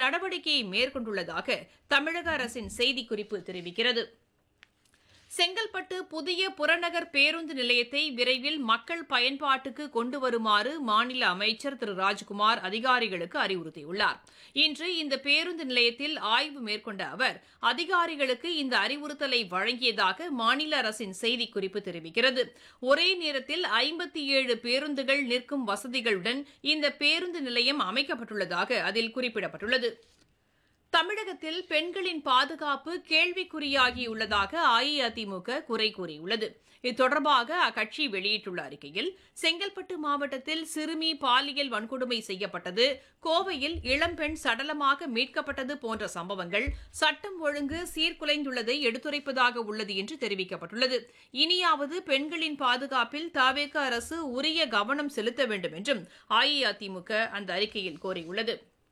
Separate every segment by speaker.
Speaker 1: நடவடிக்கையை மேற்கொண்டுள்ளதாக தமிழக அரசின் செய்திக்குறிப்பு தெரிவிக்கிறது செங்கல்பட்டு புதிய புறநகர் பேருந்து நிலையத்தை விரைவில் மக்கள் பயன்பாட்டுக்கு கொண்டு வருமாறு மாநில அமைச்சர் திரு ராஜ்குமார் அதிகாரிகளுக்கு அறிவுறுத்தியுள்ளார் இன்று இந்த பேருந்து நிலையத்தில் ஆய்வு மேற்கொண்ட அவர் அதிகாரிகளுக்கு இந்த அறிவுறுத்தலை வழங்கியதாக மாநில அரசின் செய்திக்குறிப்பு தெரிவிக்கிறது ஒரே நேரத்தில் ஐம்பத்தி ஏழு பேருந்துகள் நிற்கும் வசதிகளுடன் இந்த பேருந்து நிலையம் அமைக்கப்பட்டுள்ளதாக அதில் குறிப்பிடப்பட்டுள்ளது தமிழகத்தில் பெண்களின் பாதுகாப்பு கேள்விக்குறியாகியுள்ளதாக அஇஅதிமுக குறை கூறியுள்ளது இது தொடர்பாக அக்கட்சி வெளியிட்டுள்ள அறிக்கையில் செங்கல்பட்டு மாவட்டத்தில் சிறுமி பாலியல் வன்கொடுமை செய்யப்பட்டது கோவையில் இளம்பெண் சடலமாக மீட்கப்பட்டது போன்ற சம்பவங்கள் சட்டம் ஒழுங்கு சீர்குலைந்துள்ளதை எடுத்துரைப்பதாக உள்ளது என்று தெரிவிக்கப்பட்டுள்ளது இனியாவது பெண்களின் பாதுகாப்பில் தாவேக அரசு உரிய கவனம் செலுத்த வேண்டும் என்றும் அஇஅதிமுக அந்த அறிக்கையில் கோரியுள்ளது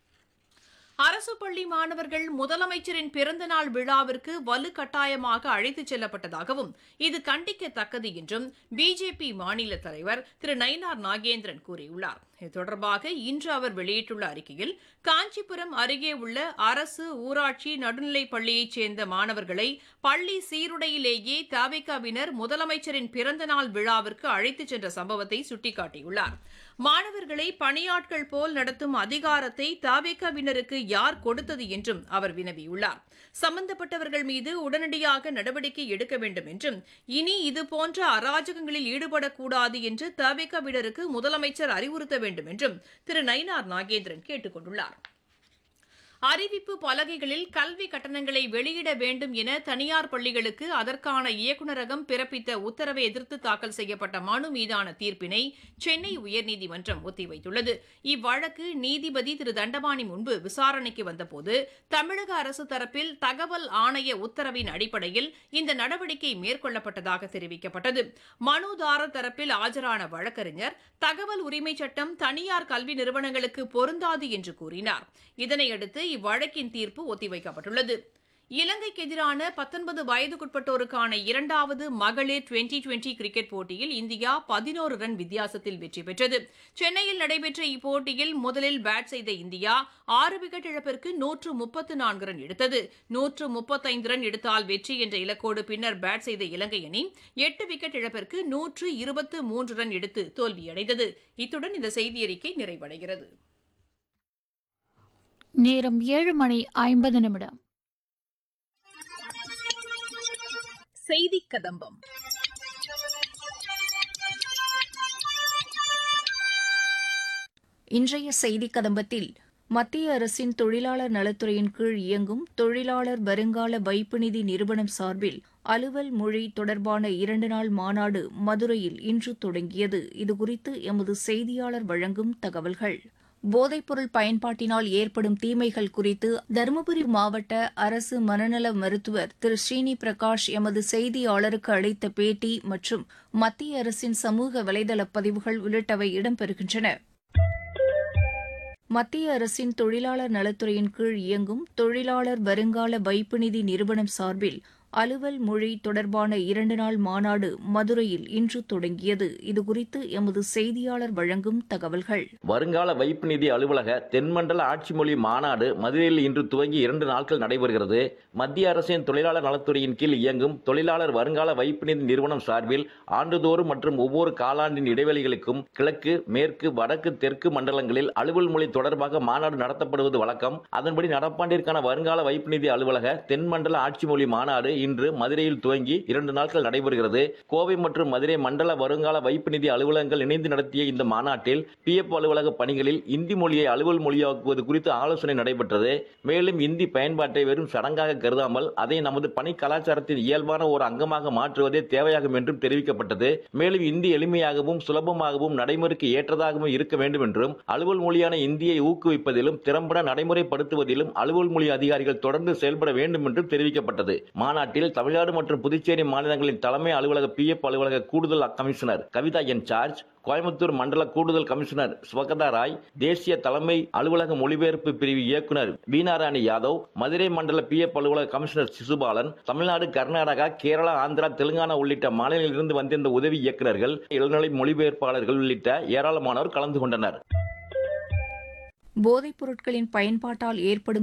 Speaker 1: அரசு பள்ளி மாணவர்கள் முதலமைச்சரின் பிறந்தநாள் விழாவிற்கு வலுக்கட்டாயமாக அழைத்துச் செல்லப்பட்டதாகவும் இது கண்டிக்கத்தக்கது என்றும் பிஜேபி மாநில தலைவர் திரு நயினார் நாகேந்திரன் கூறியுள்ளார் இது தொடர்பாக இன்று அவர் வெளியிட்டுள்ள அறிக்கையில் காஞ்சிபுரம் அருகே உள்ள அரசு ஊராட்சி நடுநிலைப் பள்ளியைச் சேர்ந்த மாணவர்களை பள்ளி சீருடையிலேயே தாவேகாவினர் முதலமைச்சரின் பிறந்தநாள் விழாவிற்கு அழைத்துச் சென்ற சம்பவத்தை சுட்டிக்காட்டியுள்ளார் மாணவர்களை பணியாட்கள் போல் நடத்தும் அதிகாரத்தை தாவேகாவினருக்கு யார் கொடுத்தது என்றும் அவர் வினவியுள்ளார் சம்பந்தப்பட்டவர்கள் மீது உடனடியாக நடவடிக்கை எடுக்க வேண்டும் என்றும் இனி இதுபோன்ற அராஜகங்களில் ஈடுபடக்கூடாது என்று தவேகாவினருக்கு முதலமைச்சர் அறிவுறுத்த வேண்டும் என்றும் திரு நயினார் நாகேந்திரன் கேட்டுக் கொண்டுள்ளார் அறிவிப்பு பலகைகளில் கல்வி கட்டணங்களை வெளியிட வேண்டும் என தனியார் பள்ளிகளுக்கு அதற்கான இயக்குநரகம் பிறப்பித்த உத்தரவை எதிர்த்து தாக்கல் செய்யப்பட்ட மனு மீதான தீர்ப்பினை சென்னை உயர்நீதிமன்றம் ஒத்திவைத்துள்ளது இவ்வழக்கு நீதிபதி திரு தண்டபாணி முன்பு விசாரணைக்கு வந்தபோது தமிழக அரசு தரப்பில் தகவல் ஆணைய உத்தரவின் அடிப்படையில் இந்த நடவடிக்கை மேற்கொள்ளப்பட்டதாக தெரிவிக்கப்பட்டது மனுதாரர் தரப்பில் ஆஜரான வழக்கறிஞர் தகவல் உரிமைச் சட்டம் தனியார் கல்வி நிறுவனங்களுக்கு பொருந்தாது என்று கூறினார் இதனையடுத்து இவ்வழக்கின் தீர்ப்பு ஒத்திவைக்கப்பட்டுள்ளது இலங்கைக்கு எதிரான பத்தொன்பது வயதுக்குட்பட்டோருக்கான இரண்டாவது மகளிர் டுவெண்டி டுவெண்டி கிரிக்கெட் போட்டியில் இந்தியா பதினோரு ரன் வித்தியாசத்தில் வெற்றி பெற்றது சென்னையில் நடைபெற்ற இப்போட்டியில் முதலில் பேட் செய்த இந்தியா ஆறு விக்கெட் இழப்பிற்கு நூற்று முப்பத்து நான்கு ரன் எடுத்தது நூற்று முப்பத்தைந்து ரன் எடுத்தால் வெற்றி என்ற இலக்கோடு பின்னர் பேட் செய்த இலங்கை அணி எட்டு விக்கெட் இழப்பிற்கு நூற்று இருபத்து மூன்று ரன் எடுத்து தோல்வியடைந்தது இத்துடன் இந்த செய்தியறிக்கை நிறைவடைகிறது
Speaker 2: நேரம் ஏழு மணி ஐம்பது நிமிடம்
Speaker 1: செய்தி கதம்பம்
Speaker 3: இன்றைய செய்தி கதம்பத்தில் மத்திய அரசின் தொழிலாளர் நலத்துறையின் கீழ் இயங்கும் தொழிலாளர் வருங்கால வைப்பு நிதி நிறுவனம் சார்பில் அலுவல் மொழி தொடர்பான இரண்டு நாள் மாநாடு மதுரையில் இன்று தொடங்கியது இதுகுறித்து எமது செய்தியாளர் வழங்கும் தகவல்கள் போதைப்பொருள் பயன்பாட்டினால் ஏற்படும் தீமைகள் குறித்து தருமபுரி மாவட்ட அரசு மனநல மருத்துவர் திரு ஸ்ரீனி பிரகாஷ் எமது செய்தியாளருக்கு அளித்த பேட்டி மற்றும் மத்திய அரசின் சமூக வலைதள பதிவுகள் உள்ளிட்டவை இடம்பெறுகின்றன மத்திய அரசின் தொழிலாளர் நலத்துறையின் கீழ் இயங்கும் தொழிலாளர் வருங்கால வைப்பு நிதி நிறுவனம் சார்பில் அலுவல் மொழி தொடர்பான இரண்டு நாள் மாநாடு மதுரையில் இன்று தொடங்கியது இதுகுறித்து எமது செய்தியாளர் வழங்கும் தகவல்கள்
Speaker 4: வருங்கால வைப்பு நிதி அலுவலக தென்மண்டல ஆட்சி மொழி மாநாடு மதுரையில் இன்று துவங்கி இரண்டு நாட்கள் நடைபெறுகிறது மத்திய அரசின் தொழிலாளர் நலத்துறையின் கீழ் இயங்கும் தொழிலாளர் வருங்கால வைப்பு நிதி நிறுவனம் சார்பில் ஆண்டுதோறும் மற்றும் ஒவ்வொரு காலாண்டின் இடைவெளிகளுக்கும் கிழக்கு மேற்கு வடக்கு தெற்கு மண்டலங்களில் அலுவல் மொழி தொடர்பாக மாநாடு நடத்தப்படுவது வழக்கம் அதன்படி நடப்பாண்டிற்கான வருங்கால வைப்பு நிதி அலுவலக தென்மண்டல ஆட்சி மொழி மாநாடு இன்று மதுரையில் துவங்கி இரண்டு நாட்கள் நடைபெறுகிறது கோவை மற்றும் மதுரை மண்டல வருங்கால வைப்பு நிதி அலுவலகங்கள் இணைந்து நடத்திய இந்த மாநாட்டில் பிஎஃப் அலுவலக பணிகளில் இந்தி மொழியை அலுவல் மொழியாக்குவது குறித்து ஆலோசனை நடைபெற்றது மேலும் இந்தி பயன்பாட்டை வெறும் சடங்காக கருதாமல் அதை நமது பணி கலாச்சாரத்தின் இயல்பான ஒரு அங்கமாக மாற்றுவதே தேவையாகும் என்றும் தெரிவிக்கப்பட்டது மேலும் இந்தி எளிமையாகவும் சுலபமாகவும் நடைமுறைக்கு ஏற்றதாகவும் இருக்க வேண்டும் என்றும் அலுவல் மொழியான இந்தியை ஊக்குவிப்பதிலும் திறம்பட நடைமுறைப்படுத்துவதிலும் அலுவல் மொழி அதிகாரிகள் தொடர்ந்து செயல்பட வேண்டும் என்றும் தெரிவிக்கப்பட்டது மாநாட்டில் தமிழ்நாடு மற்றும் புதுச்சேரி மாநிலங்களின் தலைமை அலுவலக பிஎஃப் அலுவலக கூடுதல் commissioner Kavitha in charge Coimbatore மண்டல கூடுதல் கமிஷனர் ஸ்வகதா ராய் தேசிய தலைமை அலுவலக மொழிபெயர்ப்பு பிரிவு இயக்குனர் வீணாராணி யாதவ் மதுரை மண்டல பிஎஃப் அலுவலக கமிஷனர் சிசுபாலன் தமிழ்நாடு கர்நாடகா கேரளா ஆந்திரா தெலுங்கானா உள்ளிட்ட மாநிலங்களிலிருந்து வந்திருந்த உதவி இயக்குநர்கள் இளநிலை மொழிபெயர்ப்பாளர்கள் உள்ளிட்ட ஏராளமானோர் கலந்து கொண்டனர்
Speaker 3: போதைப் பொருட்களின் பயன்பாட்டால் ஏற்படும்